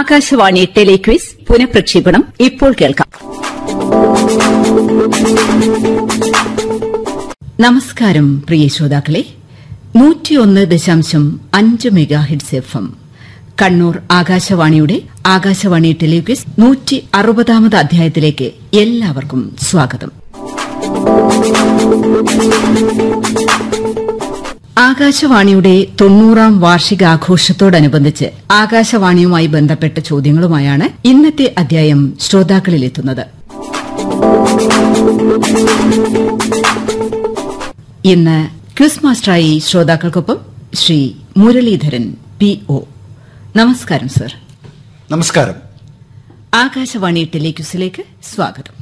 Akashvani telequiz പുനഃപ്രക്ഷേപണം ഇപ്പോൾ കേൾക്കാം നമസ്കാരം പ്രിയ ശ്രോതാക്കളെ നൂറ്റിയൊന്ന് ദശാംശം അഞ്ച് mega hits F M Kannur ആകാശവാണിയുടെ ആകാശവാണി ടെലിക്വിസ് നൂറ്റി അറുപതാമത് അധ്യായത്തിലേക്ക് എല്ലാവർക്കും സ്വാഗതം ആകാശവാണിയുടെ തൊണ്ണൂറാം വാർഷികാഘോഷത്തോടനുബന്ധിച്ച് ആകാശവാണിയുമായി ബന്ധപ്പെട്ട ചോദ്യങ്ങളുമായാണ് ഇന്നത്തെ അധ്യായം ശ്രോതാക്കളിലെത്തുന്നത് ഇന്ന് ക്വിസ് മാസ്റ്ററായി ശ്രോതാക്കൾക്കൊപ്പം ശ്രീ മുരളീധരൻ പി ഒ നമസ്കാരം സർ നമസ്കാരം ആകാശവാണി ടെലിക്യൂസിലേക്ക് സ്വാഗതം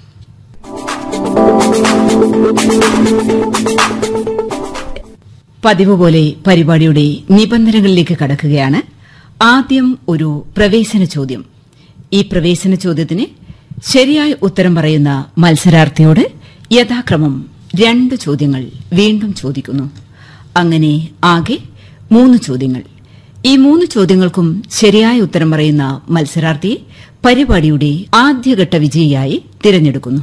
പതിവ് പോലെ പരിപാടിയുടെ നിബന്ധനകളിലേക്ക് കടക്കുകയാണ് ആദ്യം ഒരു പ്രവേശന ചോദ്യം ഈ പ്രവേശന ചോദ്യത്തിന് ശരിയായ ഉത്തരം പറയുന്ന മത്സരാർത്ഥിയോട് യഥാക്രമം രണ്ട് ചോദ്യങ്ങൾ വീണ്ടും ചോദിക്കുന്നു അങ്ങനെ ആകെ മൂന്ന് ചോദ്യങ്ങൾ ഈ മൂന്ന് ചോദ്യങ്ങൾക്കും ശരിയായ ഉത്തരം പറയുന്ന മത്സരാർത്ഥിയെ പരിപാടിയുടെ ആദ്യഘട്ട വിജയിയായി തിരഞ്ഞെടുക്കുന്നു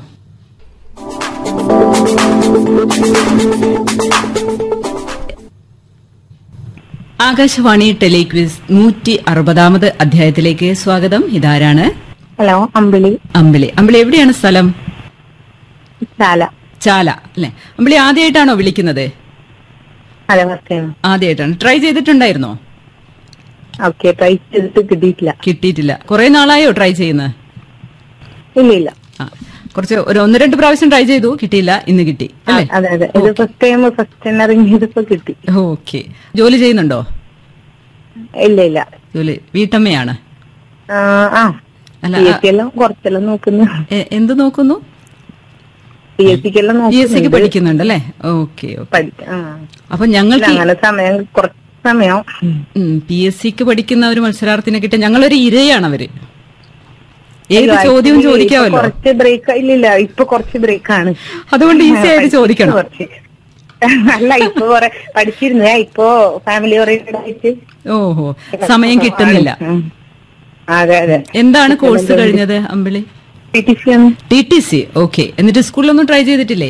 ആകാശവാണി ടെലിക്വിസ് നൂറ്റി അറുപതാമത് അധ്യായത്തിലേക്ക് സ്വാഗതം ഇതാരാണ് ഹലോ അമ്പിളി അമ്പിളി അമ്പിളി എവിടെയാണ് സ്ഥലം ചാല ചാല അല്ലെ അമ്പിളി ആദ്യമായിട്ടാണോ വിളിക്കുന്നത് അതെ ഫസ്റ്റ് ടൈം ആദ്യമായിട്ടാണ് ട്രൈ ചെയ്തിട്ടുണ്ടായിരുന്നോ ഓക്കെ ട്രൈ ചെയ്തിട്ട് കിട്ടിയിട്ടില്ല കിട്ടിയിട്ടില്ല കുറെ നാളായോ ട്രൈ ചെയ്യുന്നത് ഇല്ല ഇല്ല ആ കുറച്ച് ഒരു ഒന്ന് രണ്ട് പ്രാവശ്യം ട്രൈ ചെയ്തു കിട്ടിയില്ല ഇന്ന് കിട്ടി അല്ലേ അതെ അതെ ഇത് ഫസ്റ്റ് ടൈം ഫസ്റ്റ് ടൈം ഇറങ്ങിയതിപ്പോ കിട്ടി ഓക്കെ ജോലി ചെയ്യുന്നുണ്ടോ ഇല്ല ഇല്ല ജോലി വീട്ടമ്മയാണ് ആ, ആ അല്ല, പി എസ് സി എല്ലാം കുറച്ചെല്ലാം നോക്കുന്നു എ- എന്ത് നോക്കുന്നു പി എസ് സിക്ക് എല്ലാം പി എസ് സിക്ക് നോക്കുന്നുണ്ട് പഠിക്കുന്നുണ്ട് അല്ലേ ഓക്കെ ഓക്കെ പഠിക്ക- ആ. അപ്പൊ ഞങ്ങൾക്ക് അങ്ങനെ സമയം കുറച്ച് സമയം പി എസ് സിക്ക് പഠിക്കുന്ന ഒരു മത്സരാർത്ഥിനെ കിട്ടിയ ഞങ്ങളൊരു ഇരയാണ് അവര് ഏത് അയ്യോ, ചോദ്യവും actually ഇപ്പൊ ചോദിക്കാമല്ലോ കുറച്ച് ബ്രേക്ക് ഇല്ലില്ല ഇപ്പൊ കുറച്ച് ബ്രേക്ക് ആണ് അതുകൊണ്ട് ഈസി ആയിട്ട് ചോദിക്കണം കുറച്ച് അല്ല ഇപ്പൊ കുറെ പഠിച്ചിരുന്നേ ഇപ്പൊ ഫാമിലി ഓറിയന്റഡ് ആയിട്ട് ഓഹോ സമയം കിട്ടുന്നില്ല ഉം. അതെ അതെ എന്താണ് കോഴ്സ് കഴിഞ്ഞത് അമ്പിളി ടി ടി സി ആണ് ടി ടി സി ഓക്കെ എന്നിട്ട് സ്കൂളിലൊന്നും ട്രൈ ചെയ്തിട്ടില്ലേ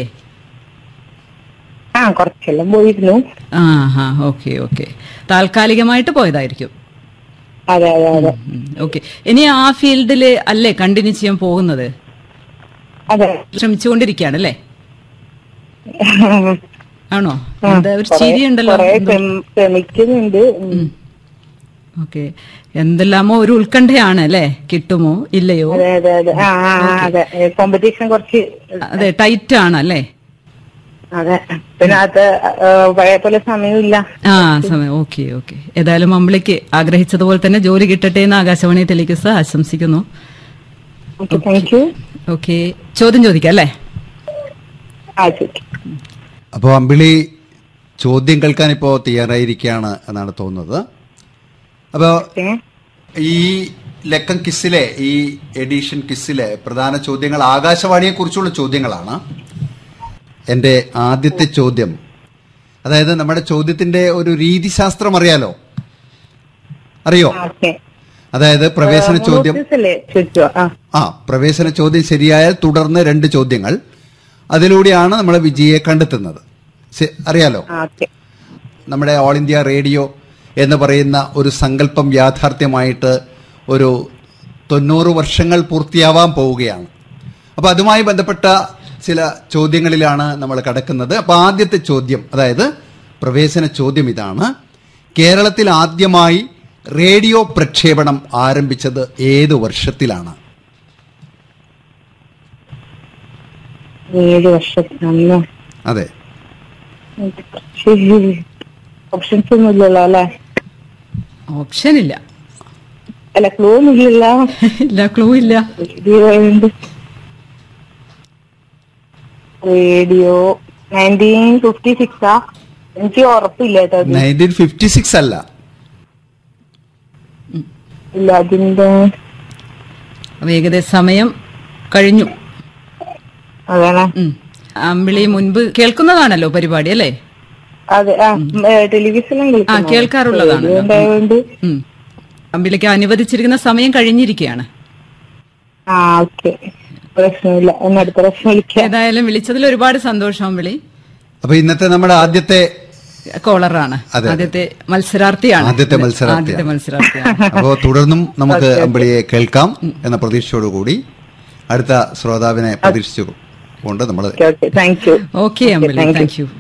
ആ കുറച്ചെല്ലാം പോയിരുന്നു ആ ഹാ ഓക്കെ ഓക്കെ താൽക്കാലികമായിട്ട് പോയതായിരിക്കും അതെ അതെ അതെ ഓക്കെ ഇനി ആ ഫീൽഡില് അല്ലേ കണ്ടിന്യൂ ചെയ്യാൻ പോകുന്നത് അതെ ശ്രമിച്ചുകൊണ്ടിരിക്കുകയാണ് അല്ലേ ആണോ ആ, എന്താ ഒരു കൊറേ- ചിരി ഉണ്ടല്ലോ കൊറേ ശ്രമ- ശ്രമിക്കുന്നുണ്ട് ഉം. ഓക്കെ എന്തെല്ലാമോ ഒരു ഉത്കണ്ഠയാണ് അല്ലേ കിട്ടുമോ ഇല്ലയോ അതെ അതെ അതെ ആ ആ, ആ, അതെ കോമ്പറ്റീഷൻ കുറച്ച് അതെ ടൈറ്റ് ആണ് അല്ലേ അതെ പിന്നെ അത് ആ, പഴയ പോലെ സമയമില്ല ആ സമയം ഓക്കെ ഓക്കെ ഏതായാലും അമ്പിളിക്ക് ആഗ്രഹിച്ചതുപോലെ തന്നെ ജോലി കിട്ടട്ടെ എന്ന് ആകാശവാണി ടെലിവിസ് ആശംസിക്കുന്നു ഓക്കെ താങ്ക് യു ഓക്കെ ചോദ്യം ചോദിക്കാം അല്ലേ ആ ശരി അപ്പോൾ അമ്പിളി ചോദ്യം കേൾക്കാൻ ഇപ്പോൾ തയ്യാറായിരിക്കുകയാണ് എന്നാണ് തോന്നുന്നത് അപ്പോൾ ഓക്കെ ഈ ലക്കം കിസ്സിലെ ഈ എഡിഷൻ കിസ്സിലെ പ്രധാന ചോദ്യങ്ങൾ ആകാശവാണിയെ കുറിച്ചുള്ള ചോദ്യങ്ങളാണ് എൻ്റെ ആദ്യത്തെ ചോദ്യം അതായത് നമ്മുടെ ചോദ്യത്തിന്റെ ഒരു രീതിശാസ്ത്രം അറിയാലോ അറിയോ ഓക്കെ അതായത് പ്രവേശന ചോദ്യം അല്ലേ ചോദിച്ചോ ആ ആ പ്രവേശന ചോദ്യം ശരിയായാൽ തുടർന്ന് രണ്ട് ചോദ്യങ്ങൾ അതിലൂടെയാണ് നമ്മൾ വിജയിയെ കണ്ടെത്തുന്നത് ശ- അറിയാലോ ആ ഓക്കെ നമ്മുടെ ഓൾ ഇന്ത്യ റേഡിയോ എന്ന് പറയുന്ന ഒരു സങ്കല്പം യാഥാർത്ഥ്യമായിട്ട് ഒരു തൊണ്ണൂറ് വർഷങ്ങൾ പൂർത്തിയാവാൻ പോവുകയാണ് അപ്പോൾ അതുമായി ബന്ധപ്പെട്ട ചില ചോദ്യങ്ങളിലാണ് നമ്മൾ കടക്കുന്നത് അപ്പോൾ ആദ്യത്തെ ചോദ്യം അതായത് പ്രവേശന ചോദ്യം ഇതാണ് കേരളത്തിൽ ആദ്യമായി റേഡിയോ പ്രക്ഷേപണം ആരംഭിച്ചത് ഏത് വർഷത്തിലാണ് ഏഴ് വർഷത്തിനല്ലോ അതെ ഓപ്ഷൻസ് ഒന്നും ഇല്ലല്ലോ അല്ലെ ഓപ്ഷൻ ഇല്ല അല്ല ക്ലൂ ഒന്നും ഇല്ലല്ലോ ഇല്ല ക്ലൂ ഇല്ല റേഡിയോ റേഡിയോ നയൻറ്റീൻ ഫിഫ്റ്റി സിക്സാ എനിക്ക് ഉറപ്പില്ല കേട്ടോ അത്. നയൻറ്റീൻ ഫിഫ്റ്റി സിക്സ് അല്ല ഇല്ല അതിന്റെ അപ്പൊ ഏകദേശം സമയം കഴിഞ്ഞു അതാണ് ഉം. അമ്പിളി മുൻപ് കേൾക്കുന്നതാണല്ലോ പരിപാടി അല്ലേ അതെ ആ ടെലിവിഷനിലും ആ കേൾക്കാറുള്ളതാണ് ഉണ്ടായതുകൊണ്ട് ഉം. അമ്പിളിക്ക് അനുവദിച്ചിരിക്കുന്ന സമയം കഴിഞ്ഞിരിക്കുകയാണ് ആ ഓക്കെ പ്രശ്നമില്ല എന്നെ അടുത്ത പ്രാവശ്യം വിളിക്കാം ഏതായാലും വിളിച്ചതിൽ ഒരുപാട് സന്തോഷം അമ്പിളി അപ്പൊ ഇന്നത്തെ നമ്മുടെ ആദ്യത്തെ കോളറാണ് അതെ. ആദ്യത്തെ മത്സരാർത്ഥിയാണ് ആദ്യത്തെ മത്സരാർത്ഥിയാണ്. ആദ്യത്തെ മത്സരാർത്ഥിയാണ് അപ്പോൾ തുടർന്നും നമുക്ക് അമ്പിളിയെ കേൾക്കാം എന്ന പ്രതീക്ഷയോടുകൂടി അടുത്ത ശ്രോതാവിനെ പ്രതീക്ഷിച്ചു കൊണ്ട് നമ്മൾ okay okay thank you okay Ambili thank you. Thank you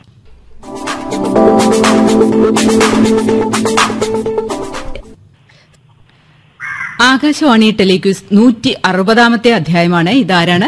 Akashvani telequiz നൂറ്റി അറുപതാമത്തെ അധ്യായമാണ് ഇതാരാണ്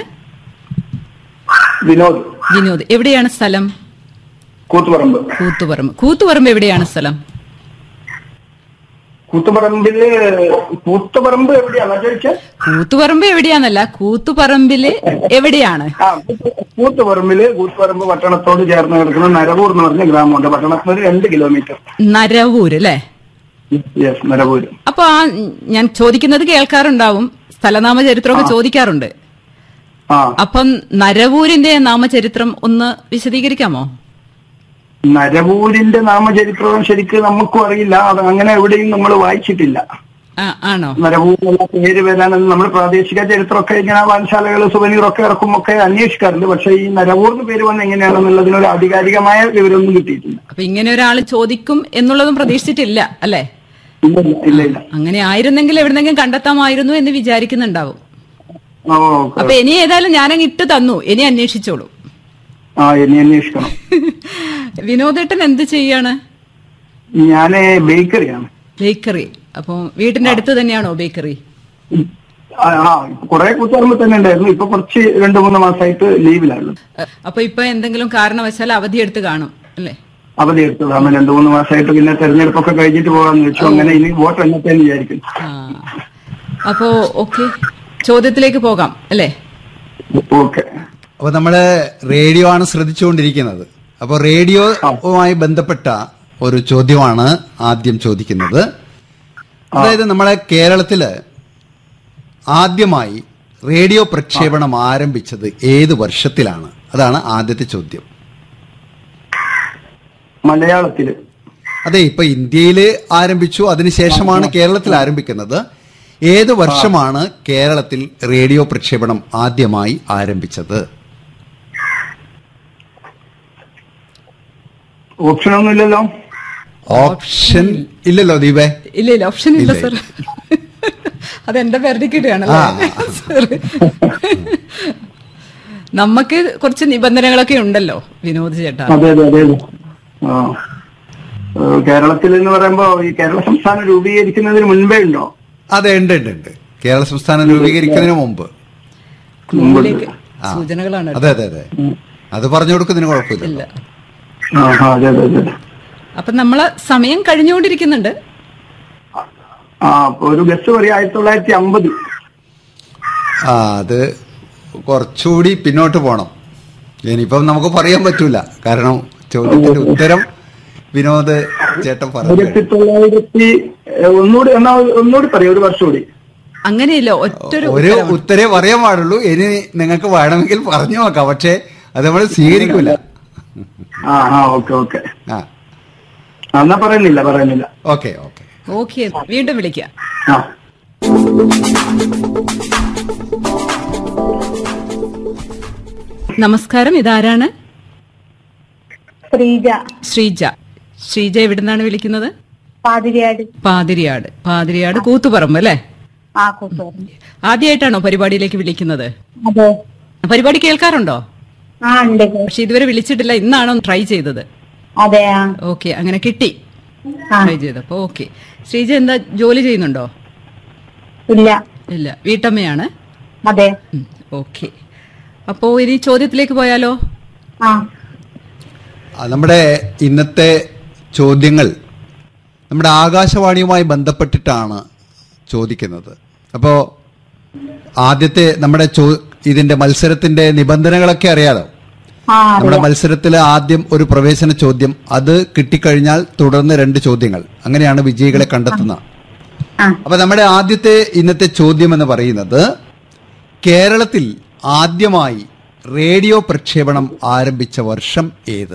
വിനോദ് വിനോദ് എവിടെയാണ് സ്ഥലം കൂത്തുപറമ്പ് കൂത്തുപറമ്പ് കൂത്തുപറമ്പ് എവിടെയാണ് സ്ഥലം കൂത്തുപറമ്പില് കൂത്തുപറമ്പ് എവിടെയാണോ ചോദിച്ചാൽ കൂത്തുപറമ്പ് എവിടെയാന്നല്ല കൂത്തുപറമ്പില് എവിടെയാണ് ആ കൂത്ത്- കൂത്തുപറമ്പില് കൂത്തുപറമ്പ് പട്ടണത്തോട് ചേർന്ന് കിടക്കുന്ന നരവൂർ എന്ന് പറഞ്ഞ ഗ്രാമമുണ്ട് പട്ടണത്തിന് ഒരു രണ്ട് കിലോമീറ്റർ നരവൂര് അല്ലേ യെസ് നരവൂര് അപ്പൊ ആ ഞാൻ ചോദിക്കുന്നത് കേൾക്കാറുണ്ടാവും സ്ഥലനാമ ചരിത്രമൊക്കെ ചോദിക്കാറുണ്ട് ആ അപ്പം നരവൂരിന്റെ നാമചരിത്രം ഒന്ന് വിശദീകരിക്കാമോ നരവൂരിന്റെ നാമചരിത്രവും ശരിക്ക് നമുക്കും അറിയില്ല അത് അങ്ങനെ എവിടെയും നമ്മൾ വായിച്ചിട്ടില്ല ആ, ആണോ നരവൂർ എന്നുള്ള പേര് വരാനെന്ന് നമ്മൾ പ്രാദേശിക ചരിത്രമൊക്കെ ഇങ്ങനെ വാൻശാലകൾ സുവനീറൊക്കെ ഇറക്കുമൊക്കെ അന്വേഷിക്കാറുണ്ട് പക്ഷെ ഈ നരവൂർന്ന് പേര് വന്ന് എങ്ങനെയാണെന്നുള്ളതിനൊരു ആധികാരികമായ വിവരമൊന്നും കിട്ടിയിട്ടില്ല അപ്പൊ ഇങ്ങനെ ഒരാൾ ചോദിക്കും എന്നുള്ളതും പ്രതീക്ഷിച്ചിട്ടില്ല അല്ലെ ഇല്ല ഇല്ല ഇല്ല ഇല്ല അങ്ങനെ ആയിരുന്നെങ്കിൽ എവിടെന്നെങ്കിലും കണ്ടെത്താമായിരുന്നു എന്ന് വിചാരിക്കുന്നുണ്ടാവും ഓ അപ്പൊ ഇനി ഏതായാലും ഞാനങ്ങ് ഇട്ട് തന്നു ഇനി അന്വേഷിച്ചോളൂ ആ ഇനി അന്വേഷിക്കണം വിനോദേട്ടൻ എന്ത് ചെയ്യാണ് ഞാന് ബേക്കറിയാണ് ബേക്കറി അപ്പൊ വീടിന്റെ അടുത്ത് തന്നെയാണോ ബേക്കറി ആ ആ, കുറെ കൂത്തുപറമ്പ് തന്നെ ഉണ്ടായിരുന്നു ഇപ്പൊ കുറച്ച് രണ്ടു മൂന്ന് മാസമായിട്ട് ലീവിലാണ് അഹ് അപ്പൊ ഇപ്പൊ എന്തെങ്കിലും കാരണവശാൽ അവധിയെടുത്ത് കാണും അല്ലേ അവധി എടുത്തതാണ് രണ്ടു മൂന്ന് മാസമായിട്ട് പിന്നെ തെരഞ്ഞെടുപ്പൊക്കെ കഴിഞ്ഞിട്ട് പോകാന്ന് വെച്ചു അങ്ങനെ ഇനി വോട്ട് എണ്ണത്തേന്ന് വിചാരിക്കുന്നു ആ അപ്പോ ഓക്കെ ചോദ്യത്തിലേക്ക് പോകാം അല്ലേ ഓക്കെ അപ്പൊ നമ്മള് റേഡിയോ ആണ് ശ്രദ്ധിച്ചുകൊണ്ടിരിക്കുന്നത് അപ്പോൾ റേഡിയോവുമായി ബന്ധപ്പെട്ട ഒരു ചോദ്യമാണ് ആദ്യം ചോദിക്കുന്നത് അതായത് നമ്മളെ കേരളത്തില് ആദ്യമായി റേഡിയോ പ്രക്ഷേപണം ആരംഭിച്ചത് ഏത് വർഷത്തിലാണ് അതാണ് ആദ്യത്തെ ചോദ്യം മലയാളത്തില് അതെ ഇപ്പൊ ഇന്ത്യയില് ആരംഭിച്ചു അതിനുശേഷമാണ് കേരളത്തിൽ ആരംഭിക്കുന്നത് ഏത് വർഷമാണ് കേരളത്തിൽ റേഡിയോ പ്രക്ഷേപണം ആദ്യമായി ആരംഭിച്ചത് ഓപ്ഷൻ ഒന്നും ഇല്ലല്ലോ ഓപ്ഷൻ ഇല്ലല്ലോ ദീപേ ഇല്ല ഇല്ല ഓപ്ഷൻ ഇല്ല ഇല്ല, സർ അതെന്റെ പേരടിക്കിടുകയാണല്ലേ സർ നമുക്ക് കുറച്ച് നിബന്ധനകളൊക്കെ ഉണ്ടല്ലോ വിനോദ് ചേട്ടാ അതെ അതെ അതെ അതെ ആ ഏഹ് കേരളത്തിൽ എന്ന് പറയുമ്പോ ഈ കേരള സംസ്ഥാനം രൂപീകരിക്കുന്നതിന് മുൻപേ ഉണ്ടോ അതെ ഉണ്ട് ഉണ്ട് ഉണ്ട് കേരള സംസ്ഥാനം രൂപീകരിക്കുന്നതിന് മുമ്പ് ക്ലൂവിലേക്ക് ആ. സൂചനകളാണ് അതെ അതെ അതെ അത് പറഞ്ഞു കൊടുക്കുന്നതിന് ഇല്ല കുഴപ്പമില്ല ആ ആ, അതെ അതെ അതെ അപ്പൊ നമ്മള് സമയം കഴിഞ്ഞുകൊണ്ടിരിക്കുന്നുണ്ട് ആ അപ്പൊ ഒരു ബസ് പറയും ആയിരത്തി തൊള്ളായിരത്തി അമ്പത് ആ അത് കുറച്ചുകൂടി പിന്നോട്ട് പോണം ഇനിയിപ്പം നമുക്ക് പറയാൻ പറ്റൂല കാരണം ചോദ്യത്തിന്റെ ഉത്തരം വിനോദ് ചേട്ടൻ പറഞ്ഞു ആയിരത്തി തൊള്ളായിരത്തി ഏഹ്, ഒന്നുകൂടി എന്നാ ഒന്നുകൂടി പറയാം ഒരു വർഷം കൂടി അങ്ങനെയല്ല ഒറ്റൊരു ഒരു ഉത്തരമാണ്. ഉത്തരേ പറയാൻ പാടുള്ളൂ ഇനി നിങ്ങൾക്ക് വേണമെങ്കിൽ പറഞ്ഞു നോക്കാം പക്ഷെ അത് നമ്മൾ സ്വീകരിക്കൂല ആ ആ ഓക്കെ ഓക്കെ ആ എന്നാ പറയുന്നില്ല പറയുന്നില്ല ഓക്കെ ഓക്കെ ഓക്കെ വീണ്ടും വിളിക്കാം ആ നമസ്കാരം ഇതാരാണ് ശ്രീജ ശ്രീജ ശ്രീജ എവിടുന്നാണ് വിളിക്കുന്നത് പാതിരിയാട് പാതിരിയാട് പാതിരിയാട് കൂത്തുപറമ്പ് അല്ലേ ആ കൂത്തുപറമ്പ് ആദ്യമായിട്ടാണോ പരിപാടിയിലേക്ക് വിളിക്കുന്നത് അതെ പരിപാടി കേൾക്കാറുണ്ടോ ആ ഉണ്ട് പക്ഷെ ഇതുവരെ വിളിച്ചിട്ടില്ല ഇന്നാണോ ട്രൈ ചെയ്തത് അതെ ആ ഓക്കെ അങ്ങനെ കിട്ടി ആ ട്രൈ ചെയ്തപ്പോ ഓക്കെ ശ്രീജ എന്താ ജോലി ചെയ്യുന്നുണ്ടോ ഇല്ല ഇല്ല വീട്ടമ്മയാണ് അതെ ഓക്കെ അപ്പോ ഇനി ചോദ്യത്തിലേക്ക് പോയാലോ ആ ആ, നമ്മുടെ ഇന്നത്തെ ചോദ്യങ്ങൾ നമ്മുടെ ആകാശവാണിയുമായി ബന്ധപ്പെട്ടിട്ടാണ് ചോദിക്കുന്നത് അപ്പോൾ ആദ്യത്തെ നമ്മുടെ ചോ ഇതിന്റെ മത്സരത്തിന്റെ നിബന്ധനകളൊക്കെ അറിയാലോ ആ നമ്മുടെ അറിയാം മത്സരത്തിൽ ആദ്യം ഒരു പ്രവേശന ചോദ്യം അത് കിട്ടിക്കഴിഞ്ഞാൽ തുടർന്ന് രണ്ട് ചോദ്യങ്ങൾ അങ്ങനെയാണ് വിജയികളെ കണ്ടെത്തുന്നത് ആ അപ്പൊ നമ്മുടെ ആദ്യത്തെ ഇന്നത്തെ ചോദ്യം എന്ന് പറയുന്നത് കേരളത്തിൽ ആദ്യമായി റേഡിയോ പ്രക്ഷേപണം ആരംഭിച്ച വർഷം ഏത്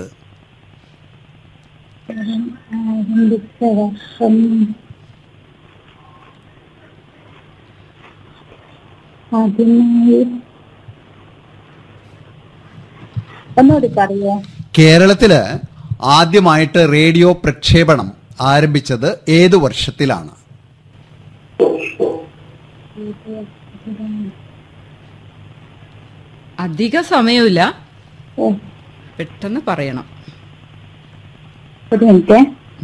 ആദ്യമായി ഒന്നുകൂടി പറയോ കേരളത്തില് ആദ്യമായിട്ട് റേഡിയോ പ്രക്ഷേപണം ആരംഭിച്ചത് ഏതു വർഷത്തിലാണ് അധിക സമയമില്ല ഓ പെട്ടെന്ന് പറയണം ഒരു മിനിറ്റ്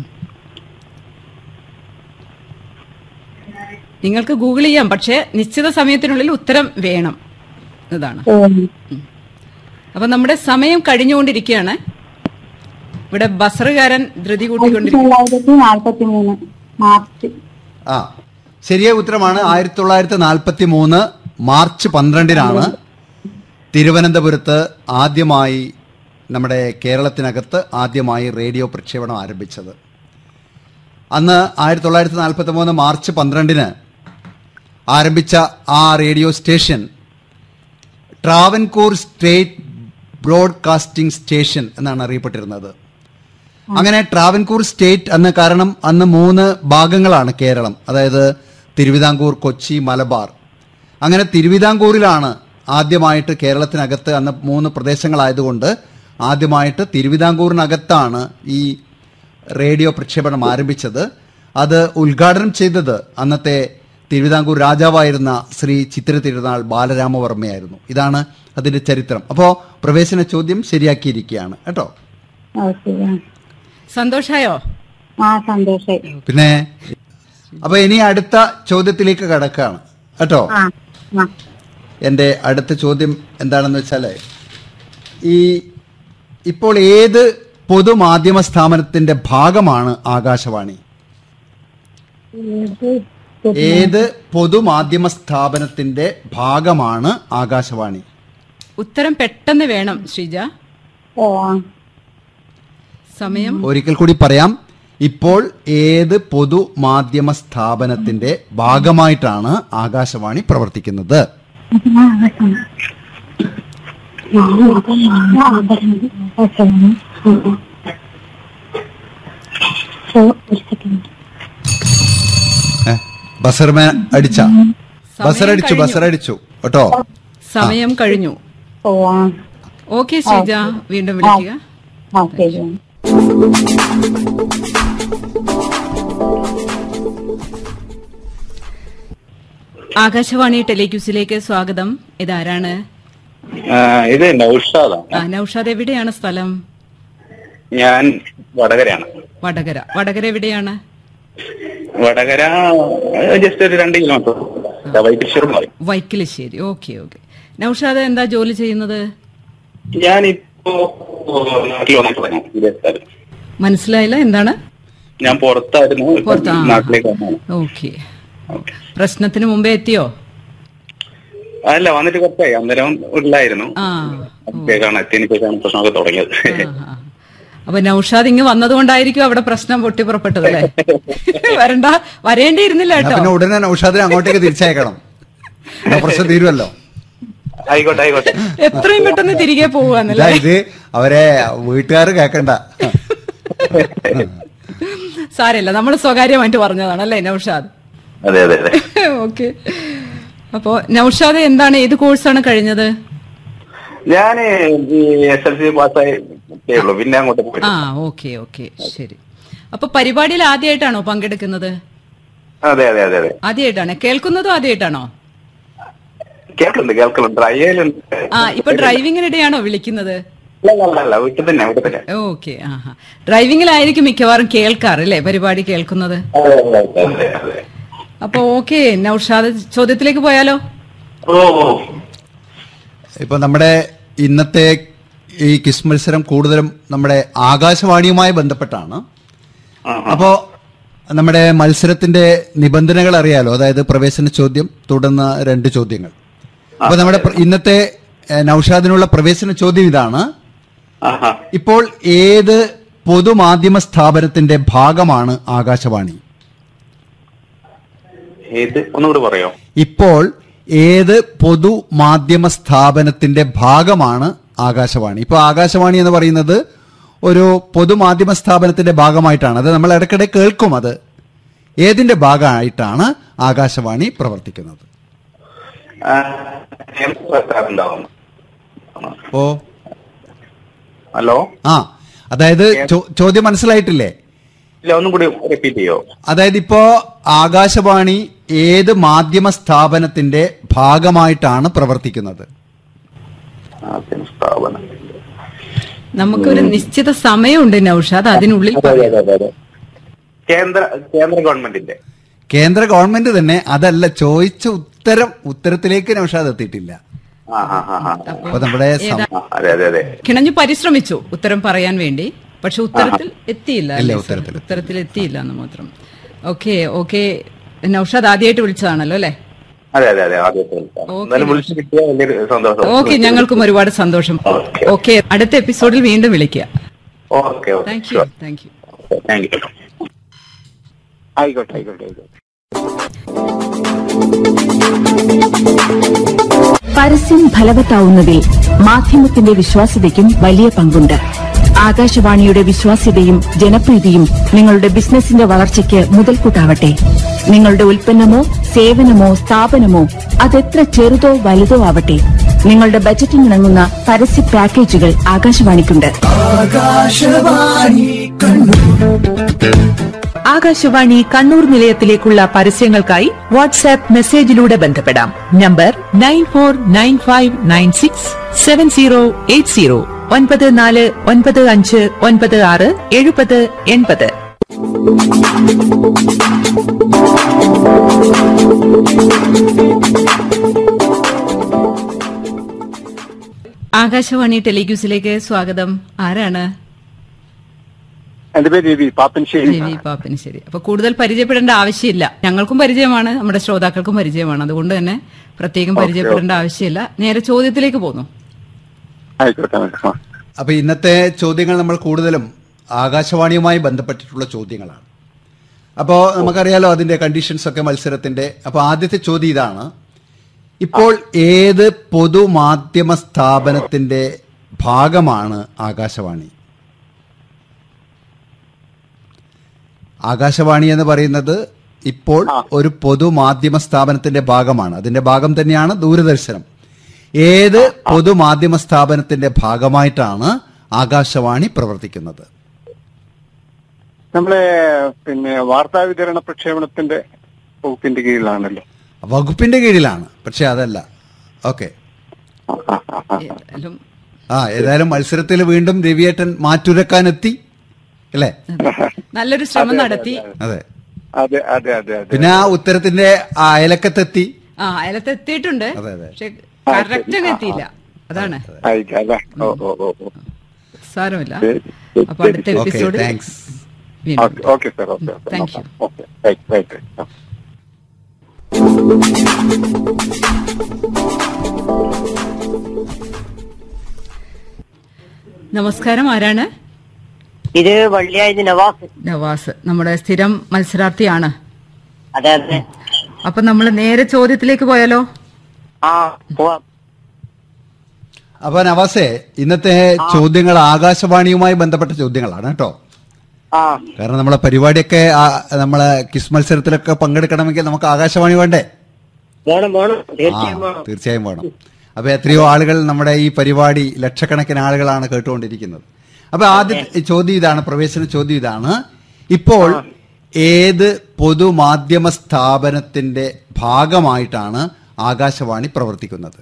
നിങ്ങൾക്ക് ഗൂഗിൾ ചെയ്യാം പക്ഷേ നിശ്ചിത സമയത്തിനുള്ളിൽ ഉത്തരം വേണം ഇതാണ് ഓ അപ്പൊ നമ്മുടെ സമയം കഴിഞ്ഞുകൊണ്ടിരിക്കുകയാണ് ഇവിടെ ബസറുകാരൻ ധൃതി കൂട്ടിക്കൊണ്ടിരിക്കും തൊള്ളായിരത്തി നാൽപ്പത്തി മൂന്ന് മാർച്ച് ആ ശരിയായ ഉത്തരമാണ് ആയിരത്തി തൊള്ളായിരത്തി നാൽപ്പത്തി മൂന്ന് മാർച്ച് പന്ത്രണ്ടിനാണ് തിരുവനന്തപുരത്ത് ആദ്യമായി നമ്മുടെ കേരളത്തിനകത്ത് ആദ്യമായി റേഡിയോ പ്രക്ഷേപണം ആരംഭിച്ചത് അന്ന് ആയിരത്തി തൊള്ളായിരത്തി നാൽപ്പത്തി മൂന്ന് മാർച്ച് പന്ത്രണ്ടിന് ആരംഭിച്ച ആ radio station Travancore state broadcasting station എന്നാണ് അറിയപ്പെട്ടിരുന്നത് അങ്ങനെ ട്രാവൻകൂർ സ്റ്റേറ്റ് അന്ന് കാരണം അന്ന് മൂന്ന് ഭാഗങ്ങളാണ് കേരളം അതായത് തിരുവിതാംകൂർ കൊച്ചി മലബാർ അങ്ങനെ തിരുവിതാംകൂറിലാണ് ആദ്യമായിട്ട് കേരളത്തിനകത്ത് അന്ന് മൂന്ന് പ്രദേശങ്ങളായതുകൊണ്ട് ആദ്യമായിട്ട് തിരുവിതാംകൂറിനകത്താണ് ഈ റേഡിയോ പ്രക്ഷേപണം ആരംഭിച്ചത് അത് ഉദ്ഘാടനം ചെയ്തത് അന്നത്തെ തിരുവിതാംകൂർ രാജാവായിരുന്ന ശ്രീ ചിത്തിര തിരുനാൾ ബാലരാമവർമ്മയായിരുന്നു ഇതാണ് അതിന്റെ ചരിത്രം അപ്പോൾ പ്രവേശന ചോദ്യം ശരിയാക്കിയിരിക്കുകയാണ് കേട്ടോ ഓക്കെ സന്തോഷായോ ആ സന്തോഷായി പിന്നെ അപ്പൊ ഇനി അടുത്ത ചോദ്യത്തിലേക്ക് കടക്കുകയാണ് കേട്ടോ ആ ആ എൻ്റെ അടുത്ത ചോദ്യം എന്താണെന്ന് വെച്ചാല് ഈ ഇപ്പോൾ ഏത് പൊതുമാധ്യമ സ്ഥാപനത്തിന്റെ ഭാഗമാണ് ആകാശവാണി ഏത് ഏത് പൊതുമാധ്യമ സ്ഥാപനത്തിന്റെ ഭാഗമാണ് ആകാശവാണി ഉത്തരം പെട്ടെന്ന് വേണം ശ്രീജ ഓ ആ സമയം ഒരിക്കൽ കൂടി പറയാം ഇപ്പോൾ ഏത് പൊതുമാധ്യമ സ്ഥാപനത്തിന്റെ ഭാഗമായിട്ടാണ് ആകാശവാണി പ്രവർത്തിക്കുന്നത് ഒരു സെക്കൻഡ് ഏ? ബസർമേ അടിച്ച സമയം ബസറടിച്ചു കഴിഞ്ഞു. ബസറടിച്ചു കേട്ടോ സമയം കഴിഞ്ഞു ഓ ആ ഓക്കെ ശ്രീജ വീണ്ടും വിളിക്കുക ആ ശരി ആകാശവാണി ടെലിക്യൂസിലേക്ക് സ്വാഗതം ഇതാരാണ് ആ, ഇത് നൗഷാദാണ് ആ നൌഷാദ് എവിടെയാണ് സ്ഥലം ഞാൻ വടകരയാണ് വടകര വടകര എവിടെയാണ് വടകര ജസ്റ്റ് ഒരു രണ്ട് കിലോമീറ്റർ വൈകിശ്വരം പറയും വൈക്കിലിശ്ശേരി ഓക്കെ ഓക്കെ നൌഷാദ് എന്താ ജോലി ചെയ്യുന്നത് ഞാനിപ്പോ നാട്ടിൽ വന്നിട്ടുള്ളതാണ് വിദേശത്തായിരുന്നു മനസ്സിലായില്ല എന്താണ് ഞാൻ പുറത്തായിരുന്നു ഇപ്പം പുറത്താ നാട്ടിലേക്ക് വന്നതാണ് ഓക്കെ പ്രശ്നത്തിന് മുമ്പേ എത്തിയോ അല്ല വന്നിട്ട് കുറച്ചായി അന്നേരം ഉള്ളായിരുന്നു ആ അപ്പോഴേക്കാണ് എത്തിയതിനു ശേഷമാണ് പ്രശ്നമൊക്കെ തുടങ്ങിയത് ആ, ആ. അപ്പൊ നൌഷാദ് ഇങ്ങ് വന്നതുകൊണ്ടായിരിക്കും അവിടെ പ്രശ്നം പൊട്ടിപ്പുറപ്പെട്ടത് അല്ലേ വരണ്ട വരേണ്ടിയിരുന്നില്ല എന്നാ കേട്ടോ പിന്നെ ഉടനെ നൌഷാദിനെ അങ്ങോട്ടേക്ക് തിരിച്ചയക്കണം എന്നാ പ്രശ്നം തീരുമല്ലോ ആയിക്കോട്ടെ ആയിക്കോട്ടെ എത്രയും പെട്ടെന്ന് തിരികെ ഇതാ പോവാന്നല്ലേ ഇത് അവരെ വീട്ടുകാർ കേക്കണ്ട സാരമില്ല നമ്മൾ സ്വകാര്യമായിട്ട് പറഞ്ഞതാണ് അല്ലേ നൌഷാദ് അതെ അതെ അതെ ഓക്കെ അപ്പോ നൌഷാദ് എന്താണ് ഏത് കോഴ്സാണ് കഴിഞ്ഞത് ഞാൻ ഈ എസ് എൽ സി പാസ്സായി ഉള്ളൂ പിന്നെ അങ്ങോട്ട് പോയി ആ ഓക്കെ ഓക്കെ ശരി അപ്പൊ പരിപാടിയിൽ ആദ്യമായിട്ടാണോ പങ്കെടുക്കുന്നത് അതെ അതെ അതെ അതെ ആദ്യമായിട്ടാണ് കേൾക്കുന്നതും ആദ്യമായിട്ടാണോ കേൾക്കുന്നുണ്ട് കേൾക്കുന്നുണ്ട് ട്രൈ ചെയ്യലുണ്ട് ആ ഇപ്പൊ ഡ്രൈവിങ്ങിനിടെയാണോ വിളിക്കുന്നത് അല്ല അല്ല അല്ല വീട്ടിൽ തന്നെ വീട്ടിൽ തന്നെ ഓക്കെ ആ ഡ്രൈവിങ്ങിലായിരിക്കും മിക്കവാറും കേൾക്കാറല്ലേ പരിപാടി കേൾക്കുന്നത് അതെ അതെ അതെ അതെ അപ്പൊ ഓക്കെ നൌഷാദ് ചോദ്യത്തിലേക്ക് പോയാലോ ഓ ഓ ഇപ്പൊ നമ്മുടെ ഇന്നത്തെ ഈ കിസ് മത്സരം കൂടുതലും നമ്മുടെ ആകാശവാണിയുമായി ബന്ധപ്പെട്ടാണ് ആ, ആ. അപ്പോ നമ്മുടെ മത്സരത്തിന്റെ നിബന്ധനകൾ അറിയാലോ അതായത് പ്രവേശന ചോദ്യം തുടർന്ന് രണ്ട് ചോദ്യങ്ങൾ അപ്പൊ നമ്മുടെ പ്ര- ഇന്നത്തെ ഏഹ്, നൌഷാദിനുള്ള പ്രവേശന ചോദ്യം ഇതാണ് ആഹാ. ഇപ്പോൾ ഏത് പൊതുമാധ്യമ സ്ഥാപനത്തിന്റെ ഭാഗമാണ് ആകാശവാണി ഏത് ഒന്നുകൂടി പറയോ ഇപ്പോൾ ഏത് പൊതുമാധ്യമ സ്ഥാപനത്തിന്റെ ഭാഗമാണ് ആകാശവാണി ഇപ്പോൾ ആകാശവാണി എന്ന് പറയുന്നത് ഒരു പൊതുമാധ്യമ സ്ഥാപനത്തിന്റെ ഭാഗമായിട്ടാണ് അത് നമ്മൾ ഇടയ്ക്കിടെ കേൾക്കും അത് ഏതിന്റെ ഭാഗമായിട്ടാണ് ആകാശവാണി പ്രവർത്തിക്കുന്നത് ആ, എന്ത് പറ്റാറുണ്ടാവും ഓ ഹലോ ആ അതായത് ചോ- ചോദ്യം മനസ്സിലായിട്ടില്ലേ ഇല്ല ഒന്നും കൂടി റിപ്പീറ്റ് ചെയ്യോ അതായത് ഇപ്പോ ആകാശവാണി ഏത് മാധ്യമ സ്ഥാപനത്തിന്റെ ഭാഗമായിട്ടാണ് പ്രവർത്തിക്കുന്നത് ആദ്യം സ്ഥാപനം നമുക്കൊരു നിശ്ചിത സമയമുണ്ട് നൌഷാദ് അതിനുള്ളിൽ അതെ അതെ അതെ അതെ കേന്ദ്ര കേന്ദ്ര ഗവൺമെന്റിന്റെ കേന്ദ്ര ഗവൺമെന്റ് തന്നെ അതല്ല ചോദിച്ച ഉത്തരം ഉത്തരത്തിലേക്ക് നൌഷാദ് എത്തിയിട്ടില്ല ആ ആ ആ ആ അപ്പൊ നമ്മുടെ സം- ആ, അതെ അതെ അതെ കിണഞ്ഞു പരിശ്രമിച്ചു ഉത്തരം പറയാൻ വേണ്ടി പക്ഷെ ഉത്തരത്തിൽ എത്തിയില്ല ഇല്ല, അല്ലേ, സർ? ഉത്തരത്തിൽ ഉത്തരത്തിൽ എത്തിയില്ല എന്ന് മാത്രം ഓക്കെ ഓക്കെ നൌഷാദ് ആദ്യമായിട്ട് വിളിച്ചതാണല്ലോ അല്ലേ അതെ അതെ അതെ ആദ്യത്തെ വിളിക്കാം. ഓക്കേ. എന്തായാലും വിളിച്ചു കിട്ടിയ വലിയൊരു സന്തോഷം ഓക്കെ ഞങ്ങൾക്കും ഒരുപാട് സന്തോഷം ഓക്കെ. ഓക്കെ അടുത്ത എപ്പിസോഡിൽ വീണ്ടും വിളിക്കുക okay okay thank you thank you thank you ആയിക്കോട്ടെ ആയിക്കോട്ടെ ആയിക്കോട്ടെ പരസ്യം ഫലവത്താവുന്നതിൽ മാധ്യമത്തിന്റെ വിശ്വാസ്യതയ്ക്കും വലിയ പങ്കുണ്ട് ആകാശവാണിയുടെ വിശ്വാസ്യതയും ജനപ്രീതിയും നിങ്ങളുടെ ബിസിനസിന്റെ വളർച്ചയ്ക്ക് മുതൽക്കൂട്ടാവട്ടെ നിങ്ങളുടെ ഉൽപ്പന്നമോ സേവനമോ സ്ഥാപനമോ അതെത്ര ചെറുതോ വലുതോ ആവട്ടെ നിങ്ങളുടെ ബജറ്റിനിണങ്ങുന്ന പരസ്യ പാക്കേജുകൾ ആകാശവാണിക്കുണ്ട് ആകാശവാണി കണ്ണൂർ നിലയത്തിലേക്കുള്ള പരസ്യങ്ങൾക്കായി വാട്സാപ്പ് മെസ്സേജിലൂടെ ബന്ധപ്പെടാം number nine four nine five nine six seven zero eight zero ഒൻപത് നാല് ഒൻപത് അഞ്ച് ഒൻപത് ആറ് എഴുപത് എൺപത് ആകാശവാണി ടെലിഗ്യൂസിലേക്ക് സ്വാഗതം ആരാണ് എന്റെ പേര് രവി പാപ്പൻശ്ശേരി രവി പാപ്പനശ്ശേരി അപ്പൊ കൂടുതൽ പരിചയപ്പെടേണ്ട ആവശ്യമില്ല ഞങ്ങൾക്കും പരിചയമാണ് നമ്മുടെ ശ്രോതാക്കൾക്കും പരിചയമാണ് അതുകൊണ്ട് തന്നെ പ്രത്യേകം പരിചയപ്പെടേണ്ട ആവശ്യമില്ല നേരെ ചോദ്യത്തിലേക്ക് പോന്നു ആയിക്കോട്ടെ ആ. അപ്പൊ ഇന്നത്തെ ചോദ്യങ്ങൾ നമ്മൾ കൂടുതലും ആകാശവാണിയുമായി ബന്ധപ്പെട്ടിട്ടുള്ള ചോദ്യങ്ങളാണ് അപ്പോൾ നമുക്കറിയാലോ അതിന്റെ കണ്ടീഷൻസ് ഒക്കെ മത്സരത്തിന്റെ അപ്പൊ ആദ്യത്തെ ചോദ്യം ഇതാണ് ഇപ്പോൾ ഏത് പൊതുമാധ്യമ സ്ഥാപനത്തിന്റെ ഭാഗമാണ് ആകാശവാണി ആകാശവാണി എന്ന് പറയുന്നത് ഇപ്പോൾ ഒരു പൊതുമാധ്യമ സ്ഥാപനത്തിന്റെ ഭാഗമാണ് അതിന്റെ ഭാഗം തന്നെയാണ് ദൂരദർശനം ഏത് പൊതുമാധ്യമ സ്ഥാപനത്തിന്റെ ഭാഗമായിട്ടാണ് ആകാശവാണി പ്രവർത്തിക്കുന്നത് നമ്മളെ പിന്നെ വാർത്താ വിതരണ പ്രക്ഷേപണത്തിന്റെ വകുപ്പിന്റെ കീഴിലാണല്ലോ വകുപ്പിന്റെ കീഴിലാണ് പക്ഷെ അതല്ല ഓക്കെ ആ, ആ, ആ, ആ. ഏതായാലും ആ ഏതായാലും മത്സരത്തിൽ വീണ്ടും രവിയേട്ടൻ മാറ്റുരക്കാനെത്തി അല്ലേ നല്ലൊരു ശ്രമം നടത്തി അതെ അതെ അതെ അതെ അതെ പിന്നെ ആ ഉത്തരത്തിന്റെ ആ അയലക്കത്തെത്തി ആ അയലത്ത് എത്തിയിട്ടുണ്ട് അതെ, അതെ. പക്ഷെ കറക്റ്റ് അങ്ങ് എത്തിയില്ല അതാണ് ആയിക്കോ അല്ലേ ഓ ഓ ഓ ഓ സാരമില്ല ശരി, ശരി, അപ്പൊ അടുത്ത ഓക്കെ എപ്പിസോഡിൽ താങ്ക്സ് വീണ്ടും okay okay sir okay okay Thank you. Okay right right right നമസ്കാരം ആരാണ് ഇത് വള്ളിയായത് നവാസ് നവാസ് നമ്മുടെ സ്ഥിരം മത്സരാർത്ഥിയാണ് അതെ അതെ അപ്പൊ നമ്മൾ നേരെ ചോദ്യത്തിലേക്ക് പോയാലോ ആ പോവാം അപ്പൊ നവാസെ ഇന്നത്തെ ചോദ്യങ്ങൾ ആകാശവാണിയുമായി ബന്ധപ്പെട്ട ചോദ്യങ്ങളാണ് കേട്ടോ ആ കാരണം നമ്മളെ പരിപാടിയൊക്കെ ആ- നമ്മളെ കിസ് മത്സരത്തിലൊക്കെ പങ്കെടുക്കണമെങ്കിൽ നമുക്ക് ആകാശവാണി വേണ്ടേ വേണം വേണം ആ തീർച്ചയായും വേണം തീർച്ചയായും വേണം അപ്പൊ എത്രയോ ആളുകൾ നമ്മുടെ ഈ പരിപാടി ലക്ഷക്കണക്കിന് ആളുകളാണ് കേട്ടുകൊണ്ടിരിക്കുന്നത് അപ്പൊ ആദ്യ ചോദ്യം ഇതാണ് പ്രവേശന ചോദ്യം ഇതാണ് ഇപ്പോൾ ഏത് പൊതുമാധ്യമ സ്ഥാപനത്തിന്റെ ഭാഗമായിട്ടാണ് ആകാശവാണി പ്രവർത്തിക്കുന്നത്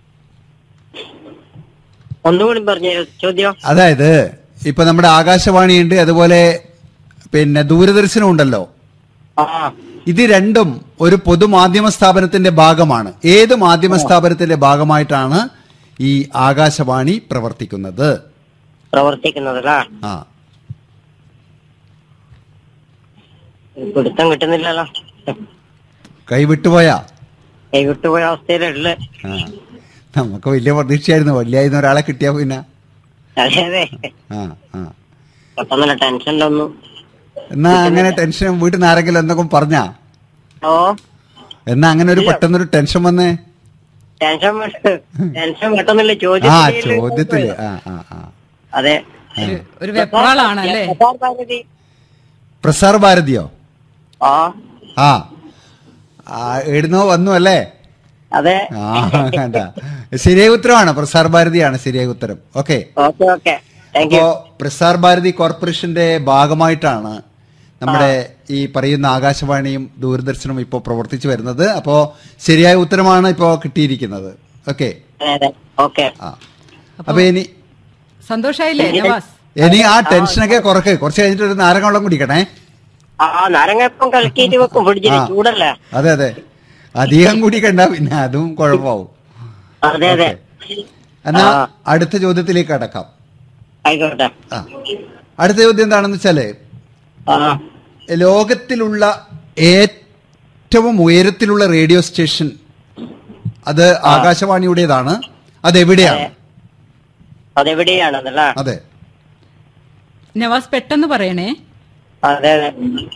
ഒന്നുകൂടി പറഞ്ഞു ചോദ്യം അതായത് ഇപ്പൊ നമ്മുടെ ആകാശവാണിയുണ്ട് അതുപോലെ പിന്നെ ദൂരദർശനം ഉണ്ടല്ലോ ആ ഇത് രണ്ടും ഒരു പൊതുമാധ്യമ സ്ഥാപനത്തിന്റെ ഭാഗമാണ് ഏത് മാധ്യമ സ്ഥാപനത്തിന്റെ ഭാഗമായിട്ടാണ് ഈ ആകാശവാണി പ്രവർത്തിക്കുന്നത് പ്രവർത്തിക്കുന്നതല്ല ആ പിടുത്തം കിട്ടുന്നില്ലല്ലോ കൈവിട്ടുപോയാ കൈ വിട്ടുപോയ അവസ്ഥയിലല്ലേ ആ നമുക്ക് വലിയ പ്രതീക്ഷയായിരുന്നു വള്ളിയായിരുന്ന ഒരാളെ കിട്ടിയാ പിന്നെ അതെ അതെ ആ ആ പെട്ടെന്നല്ല ടെൻഷനിലൊന്നും എന്നാ അങ്ങനെ ടെൻഷൻ വീട്ടിൽ നിന്ന് ആരെങ്കിലും എന്തൊക്കെ പറഞ്ഞാ ഓ എന്നാ അങ്ങനെ ഒരു പെട്ടെന്നൊരു ടെൻഷൻ വന്നേ ടെൻഷൻ വിട്ട്- ടെൻഷൻ പെട്ടെന്നല്ല ആ ചോദ്യത്തില് ചോദ്യത്തില് ആ ആ ആ അതെ ഒരു- ഒരു വെപ്രാളാണ് അല്ലേ പ്രസാർ ഭാരതി പ്രസാർ ഭാരതിയോ ആ ആ ആ, എവിടുന്നോ വന്നു അല്ലേ അതെ ആ കണ്ട ശരിയായ ഉത്തരമാണ് പ്രസാർ ഭാരതിയാണ് ശരിയായ ഉത്തരം ഓക്കെ ഓക്കെ ഓക്കെ താങ്ക് അപ്പോ യു പ്രസാർ ഭാരതി കോർപ്പറേഷന്റെ ഭാഗമായിട്ടാണ് നമ്മുടെ ഈ പറയുന്ന ആകാശവാണിയും ദൂരദർശനും ഇപ്പോൾ പ്രവർത്തിച്ചു വരുന്നത് അപ്പോ ശരിയായ ഉത്തരമാണ് ഇപ്പോൾ കിട്ടിയിരിക്കുന്നത് ഓക്കെ അതെ അതെ ഓക്കെ ആ അപ്പൊ ഇനി സന്തോഷായില്ലേ നവാസ് ഇനി ആ ടെൻഷനൊക്കെ കുറക്ക് കുറച്ച് കഴിഞ്ഞിട്ട് ഒരു നാരങ്ങ വെള്ളം കുടിക്കണേ ആ നാരങ്ങപ്പം കലക്കിയിട്ട് വെക്കും ഫ്രിഡ്ജിൽ ആ. ചൂടല്ലേ അതെ അതെ അധികം കുടിക്കണ്ട പിന്നെ അതും കുഴപ്പമാവും അതെ അതെ എന്നാ ആ. അടുത്ത ചോദ്യത്തിലേക്ക് കടക്കാം ആയിക്കോട്ടെ ആ അടുത്ത ചോദ്യം എന്താണെന്ന് വെച്ചാല് ആ ലോകത്തിലുള്ള ഏറ്റവും ഉയരത്തിലുള്ള റേഡിയോ സ്റ്റേഷൻ അത് ആകാശവാണിയുടേതാണ് അതെവിടെയാണ് അതെവിടെയാണെന്നല്ല അതെ നവാസ് പെട്ടെന്ന് പറയണേ അതെ അതെ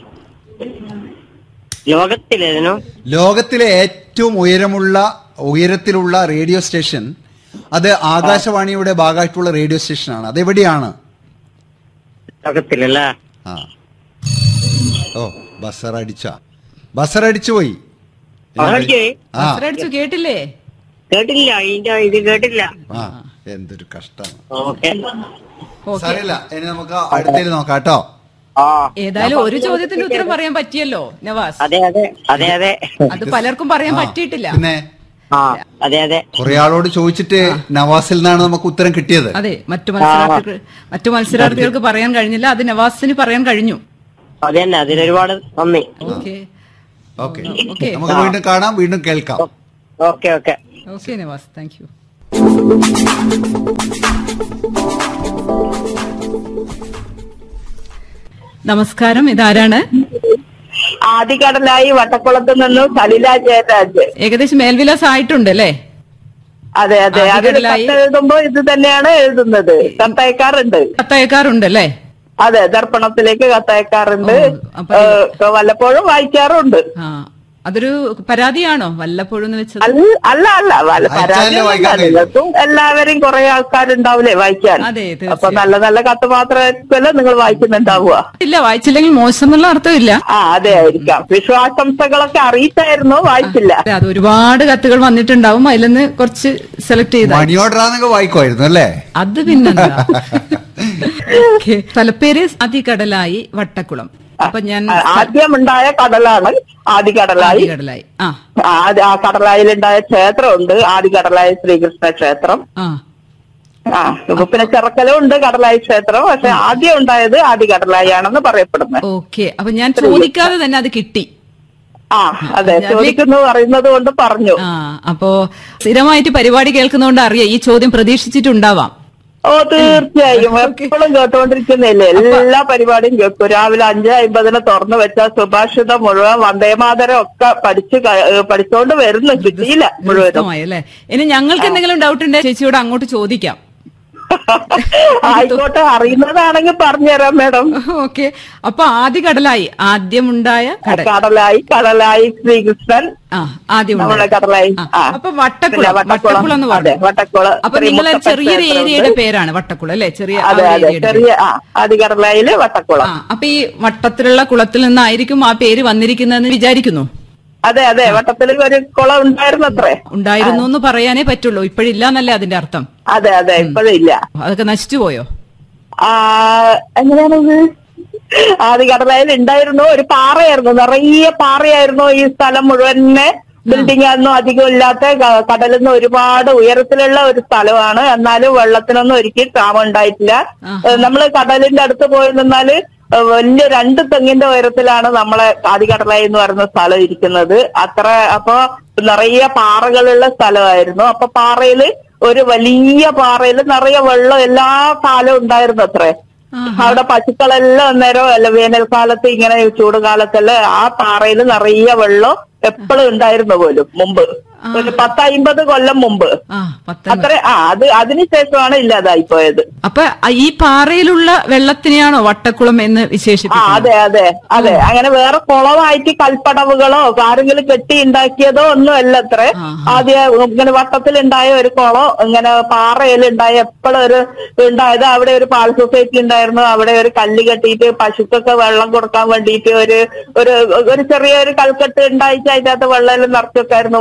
ലോകത്തിലേതിനു ലോകത്തിലെ ഏറ്റവും ഉയരമുള്ള ഉയരത്തിലുള്ള റേഡിയോ സ്റ്റേഷൻ അത് ആകാശവാണിയുടെ ഭാഗമായിട്ടുള്ള റേഡിയോ സ്റ്റേഷനാണ് അതെവിടെയാണ് ലോകത്തിലല്ലേ ആ ഓ ബസർ അടിച്ച ബസർ അടിച്ചു പോയി ബസറടിച്ചു? ആ അടിച്ചു കേട്ടില്ലേ കേട്ടില്ല ഇതിന്റെ ഇത് കേട്ടില്ല ആ എന്തൊരു കഷ്ടമാണ് ഓക്കെ ഓക്കെ സാരമില്ല ഇനി നമുക്ക് അടുത്തേല് നോക്കാം കേട്ടോ ആ ഏതായാലും ഒരു ചോദ്യത്തിന്റെ ഉത്തരം പറയാൻ പറ്റിയല്ലോ നവാസ് അതെ അതെ അതെ അതെ അത് പലർക്കും പറയാൻ ആ, പറ്റിയിട്ടില്ല പിന്നെ ആ അതെ അതെ കുറെ ആളോട് ചോദിച്ചിട്ട് നവാസിൽ നിന്നാണ് നമുക്ക് ഉത്തരം കിട്ടിയത് അതെ മറ്റു മത്സരാർത്ഥികൾ മറ്റു മത്സരാർത്ഥികൾക്ക് പറയാൻ കഴിഞ്ഞില്ല അത് നവാസിന് പറയാൻ കഴിഞ്ഞു അതെ തന്നെ അതിനൊരുപാട് നന്ദി ഓക്കെ ഓക്കെ ഓക്കെ നമുക്ക് വീണ്ടും കാണാം വീണ്ടും കേൾക്കാം okay okay okay Navas thank you നമസ്കാരം ഇതാരാണ് ആദികടലായി വട്ടക്കുളത്ത് നിന്നും സലില ജയരാജ് ഏകദേശം മേൽവിലാസ് ആയിട്ടുണ്ട് അല്ലേ അതെ അതെ അതിൽ ആദികടലായി- കത്ത് എഴുതുമ്പോ ഇത് തന്നെയാണ് എഴുതുന്നത് കത്തയക്കാറുണ്ട് കത്തയക്കാറുണ്ട് അല്ലേ അതെ ദർപ്പണത്തിലേക്ക് കത്തയക്കാറുണ്ട് ഓ, അപ്പൊ ഏഹ്, വല്ലപ്പോഴും വായിക്കാറുണ്ട് ആ അതൊരു പരാതിയാണോ വല്ലപ്പോഴും എന്ന് വെച്ചത് അല്ല അല്ല അല്ല വല്ല അയച്ചാലല്ലേ വായിക്കാൻ കഴിയൂ. പരാതിയൊന്നും എല്ലാവരും കുറെ ആൾക്കാരുണ്ടാവില്ലേ വായിക്കാൻ അതെ, തീർച്ചയായും. അപ്പൊ നല്ല നല്ല കത്ത് മാത്രമല്ല നിങ്ങൾ വായിക്കുന്നുണ്ടാവുക ഇല്ല വായിച്ചില്ലെങ്കിൽ മോശം എന്നുള്ള അർത്ഥമില്ല ആ അതെ ആയിരിക്കാം വിശ്വാസംസകളൊക്കെ അറിയിച്ചായിരുന്നോ വായിച്ചില്ല അതെ, അത് ഒരുപാട് കത്തുകൾ വന്നിട്ടുണ്ടാവും അതിൽ നിന്ന് കുറച്ച് സെലക്ട് ചെയ്ത മണി ഓർഡറാന്നൊക്കെ വായിക്കുമായിരുന്നു അല്ലേ അത് പിന്നെന്താ ഓക്കെ സ്ഥലപ്പേര് ആദികടലായി വട്ടക്കുളം അപ്പൊ ഞാൻ ആ, ആദ്യം ഉണ്ടായ കടലാണ് ആദികടലായി ആദികടലായി ആ ആ, ആദ്യ- ആ കടലായിലുണ്ടായ ക്ഷേത്രമുണ്ട് ആദികടലായി ശ്രീകൃഷ്ണ ക്ഷേത്രം ആ ആ ഇപ്പൊ പിന്നെ ചെറുക്കലും ഉണ്ട് കടലായി ക്ഷേത്രം പക്ഷെ ആദ്യം ഉണ്ടായത് ആദികടലായി ആണെന്ന് പറയപ്പെടുന്നത് ഓക്കെ അപ്പൊ ഞാൻ ചോദിക്കാതെ തന്നെ അത് കിട്ടി ആ അതെ ഞാൻ ചോദിക്കുന്നു പറയുന്നത് കൊണ്ട് പറഞ്ഞു ആ അപ്പോ സ്ഥിരമായിട്ട് പരിപാടി കേൾക്കുന്നതുകൊണ്ട് അറിയാം ഈ ചോദ്യം പ്രതീക്ഷിച്ചിട്ടുണ്ടാവാം ഓ തീർച്ചയായും എപ്പോഴും കേട്ടോണ്ടിരിക്കുന്നില്ലേ എല്ലാ പരിപാടിയും കേൾക്കും രാവിലെ അഞ്ച് അമ്പതിന് തുറന്നു വെച്ച സുഭാഷിതം മുഴുവൻ വന്ദേമാതരം ഒക്കെ പഠിച്ച് ക- ഏ, പഠിച്ചോണ്ട് വരുന്നു കിട്ടിയില്ല മുഴുവനും വ്യക്തമായി അല്ലേ ഇനി ഞങ്ങൾക്ക് എന്തെങ്കിലും ഡൗട്ട് ഉണ്ടെങ്കിൽ ചേച്ചിയോട് അങ്ങോട്ട് ചോദിക്കാം ആയിക്കോട്ടെ അറിയുന്നതാണെങ്കിൽ പറഞ്ഞുതരാം മേഡം ഓക്കെ അപ്പൊ ആദ്യ കടലായി ആദ്യമുണ്ടായ കടൽ കടലായി കടലായി ശ്രീകൃഷ്ണൻ ആ ആദ്യം നമ്മുടെ ഉണ്ടായ. കടലായി ആ, ആ. അപ്പൊ വട്ടക്കുളം പിന്നെ വട്ടക്കുളം. വട്ടക്കുളം എന്ന് അതെ, പറഞ്ഞു വട്ടക്കുളം. അപ്പൊ ശ്രീ നിങ്ങൾ മുത്തപ്പൻ ചെറിയൊരു ക്ഷേത്രമുണ്ട്. ഏരിയയുടെ പേരാണ് വട്ടക്കുളം അല്ലേ ചെറിയ ആ അതെ ഒരു അതെ ഏരിയയുടെ ചെറിയ ആ ആദികടലായില് വട്ടക്കുളം ആ അപ്പൊ ഈ വട്ടത്തിലുള്ള കുളത്തിൽ നിന്നായിരിക്കും ആ പേര് വന്നിരിക്കുന്നതെന്ന് വിചാരിക്കുന്നു അതെ അതെ വട്ടത്തിൽ ഒരു കുളം ഉണ്ടായിരുന്നു അത്രേ ഉണ്ടായിരുന്നു എന്ന് പറയാനേ പറ്റുള്ളൂ ഇപ്പോഴില്ല എന്നല്ലേ അതിന്റെ അർത്ഥം അതെ അതെ ഇപ്പോഴില്ല അതൊക്കെ നശിച്ചു പോയോ ആ എങ്ങനെയാണത് ആദികടലായിൽ ഉണ്ടായിരുന്നു ഒരു പാറയായിരുന്നു നിറയെ പാറയായിരുന്നു ഈ സ്ഥലം മുഴുവനെ ബിൽഡിംഗ് ഒന്നും അധികം ഇല്ലാത്ത ക- കടലിൽ നിന്ന് ഒരുപാട് ഉയരത്തിലുള്ള ഒരു സ്ഥലമാണ് എന്നാലും വെള്ളത്തിനൊന്നും ഒരിക്കലും ക്ഷാമം ഉണ്ടായിട്ടില്ല ഏഹ് നമ്മള് കടലിന്റെ അടുത്ത് പോയി നിന്നാല് ഏഹ് വലിയ രണ്ട് തെങ്ങിന്റെ ഉയരത്തിലാണ് നമ്മളെ ആദികടലായി എന്ന് പറയുന്ന സ്ഥലം ഇരിക്കുന്നത് അത്ര അപ്പൊ നിറയെ പാറകളുള്ള സ്ഥലമായിരുന്നു അപ്പൊ പാറയില് ഒരു വലിയ പാറയിൽ നിറയെ വെള്ളം എല്ലാ കാലവും ഉണ്ടായിരുന്നു അത്രേ അവിടെ പശുക്കളെല്ലാം അന്നേരം അല്ല വേനൽക്കാലത്ത് ഇങ്ങനെ ചൂട് കാലത്തെല്ലാം ആ പാറയിൽ നിറയെ വെള്ളം എപ്പോഴും ഉണ്ടായിരുന്നു പോലും മുമ്പ് ഒരു പത്തമ്പത് കൊല്ലം മുമ്പ് ആ പത്തൊൻപത് അത്ര ആ അത് അതിനുശേഷമാണ് ഇല്ലാതായി പോയത് അപ്പൊ ഈ പാറയിലുള്ള വെള്ളത്തിനെയാണോ വട്ടക്കുളം എന്ന് ആ വിശേഷിപ്പിക്കുന്നത് അതെ അതെ അതെ അങ്ങനെ വേറെ കുളമായിട്ട് കൽപ്പടവുകളോ ആരെങ്കിലും കെട്ടി ഉണ്ടാക്കിയതോ ഒന്നും അല്ല അത്ര ആദ്യം ഇങ്ങനെ വട്ടത്തിലുണ്ടായ ഒരു കുളം ഇങ്ങനെ പാറയിലുണ്ടായ എപ്പോഴും ഒരു ഉണ്ടായത് അവിടെ ഒരു പാൽ സൊസൈറ്റി ഉണ്ടായിരുന്നു അവിടെ ഒരു കല്ല് കെട്ടിയിട്ട് പശുക്കൊക്കെ വെള്ളം കൊടുക്കാൻ വേണ്ടിയിട്ട് ഒരു ഒരു ഒരു ചെറിയ ഒരു കൽക്കെട്ട് ഉണ്ടായിട്ട് അതിന്റെ അകത്ത് വെള്ളം നിറച്ചൊക്കെ ആയിരുന്നു വട്ടത്ത്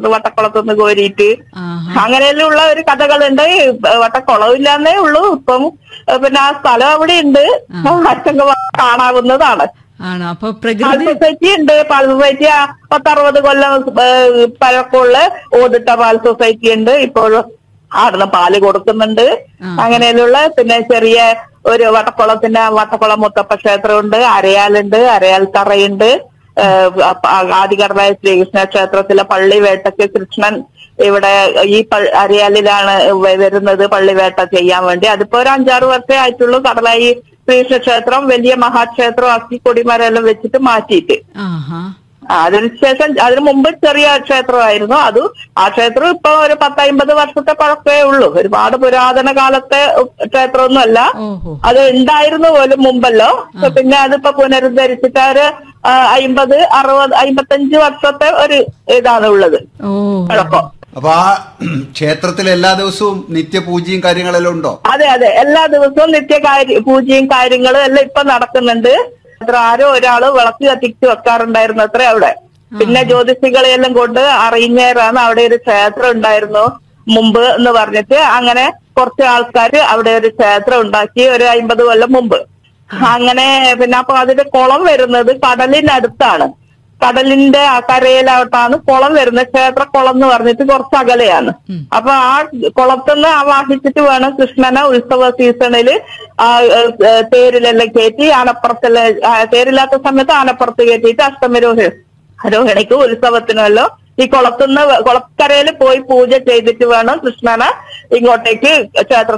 വട്ടക്കുളത്തുനിന്ന് കോരിയിട്ട് ആഹാ. അങ്ങനെയെല്ലാം ഉള്ള ഒരു കഥകളുണ്ട് ഈ വട്ടക്കുളമില്ലാന്നേ ഉള്ളൂ ഇപ്പം ഏഹ് പിന്നെ ആ സ്ഥലം അവിടെ ഉണ്ട് അച്ഛൻ കാണാവുന്നതാണ് ആണോ അപ്പൊ പാൽ പ്രകൃതി സൊസൈറ്റി ഉണ്ട് പാൽ സൊസൈറ്റി ആ പത്തറുപത് കൊല്ലം ഏഹ് പഴക്കമുള്ള ഓടിട്ട പാൽ സൊസൈറ്റി ഉണ്ട് ഇപ്പോഴും ആടുന്ന് പാല് കൊടുക്കുന്നുണ്ട് അങ്ങനെയുള്ള പിന്നെ ചെറിയ ഒരു വട്ടക്കുളത്തിന്റെ വട്ടക്കുളം മുത്തപ്പ ക്ഷേത്രമുണ്ട് അരയാലുണ്ട് അരയാൽ തറയുണ്ട് ഏഹ് അപ്പ- ആദികടലായ ശ്രീകൃഷ്ണ ക്ഷേത്രത്തിലെ പള്ളിവേട്ടയ്ക്ക് കൃഷ്ണൻ ഇവിടെ ഈ പ- അരയാലിലാണ് വ- വരുന്നത് പള്ളിവേട്ട ചെയ്യാൻ വേണ്ടി അതിപ്പോ ഒരു അഞ്ചാറ് വർഷമേ ആയിട്ടുള്ളൂ കടലായി ശ്രീകൃഷ്ണ ക്ഷേത്രം വലിയ മഹാക്ഷേത്രം ആക്കി കൊടിമരെല്ലാം വെച്ചിട്ട് മാറ്റിയിട്ട് ആഹാ ആ, അതിനുശേഷം അതിനു മുമ്പ് ചെറിയ ക്ഷേത്രമായിരുന്നു അത് ആ ക്ഷേത്രം ഇപ്പൊ ഒരു പത്തമ്പത് വർഷത്തെ പഴക്കമേ ഉള്ളൂ ഒരുപാട് പുരാതന കാലത്തെ ക്ഷേത്രമൊന്നും അല്ല ഓഹോ അത് ഉണ്ടായിരുന്നു പോലും മുമ്പല്ലോ പിന്നെ അതിപ്പോ പുനരുദ്ധരിച്ചിട്ട് ഒരു ആ, അയിമ്പത് അറുപത് അയിമ്പത്തഞ്ച് വർഷത്തെ ഒരു ഇതാണ് ഉള്ളത് ഓ പഴക്കം അപ്പൊ ആ ക്ഷേത്രത്തിൽ എല്ലാ ദിവസവും നിത്യപൂജയും കാര്യങ്ങളെല്ലാം ഉണ്ടോ അതെ അതെ എല്ലാ ദിവസവും നിത്യ കാര്യ പൂജയും കാര്യങ്ങളും എല്ലാം ഇപ്പൊ നടക്കുന്നുണ്ട് അത്ര ആരോ ഒരാള് വിളക്ക് കത്തിച്ച് വെക്കാറുണ്ടായിരുന്നു അത്ര അവിടെ പിന്നെ ജ്യോതിഷികളെയെല്ലാം കൊണ്ട് അറിയുന്നേരാണ് അവിടെ ഒരു ക്ഷേത്രം ഉണ്ടായിരുന്നു മുമ്പ് എന്ന് പറഞ്ഞിട്ട് അങ്ങനെ കുറച്ച് ആൾക്കാർ അവിടെ ഒരു ക്ഷേത്രം ഉണ്ടാക്കി ഒരു അമ്പത് കൊല്ലം മുമ്പ് അങ്ങനെ പിന്നെ അപ്പൊ അതിന്റെ കുളം വരുന്നത് കടലിനടുത്താണ് കടലിന്റെ ആ കരയിലോട്ടാണ് കുളം വരുന്നത് ക്ഷേത്ര കുളം എന്ന് പറഞ്ഞിട്ട് കുറച്ച് അകലെയാണ് അപ്പൊ ആ കുളത്തുനിന്ന് ആവാഹിച്ചിട്ട് വേണം കൃഷ്ണനെ ഉത്സവ സീസണിൽ ആ ഏഹ്, ഏഹ്, തേരിലെല്ലാം കയറ്റി ആനപ്പുറത്തെല്ലാം ആ, തേരില്ലാത്ത സമയത്ത് ആനപ്പുറത്ത് കയറ്റിയിട്ട് അഷ്ടമരോഹി രോഹിണിക്ക് ഉത്സവത്തിനല്ലോ ഈ കുളത്തുനിന്ന് കുളക്കരയിൽ പോയി പൂജ ചെയ്തിട്ട് വേണം കൃഷ്ണനെ ഇങ്ങോട്ടേക്ക് ക്ഷേത്ര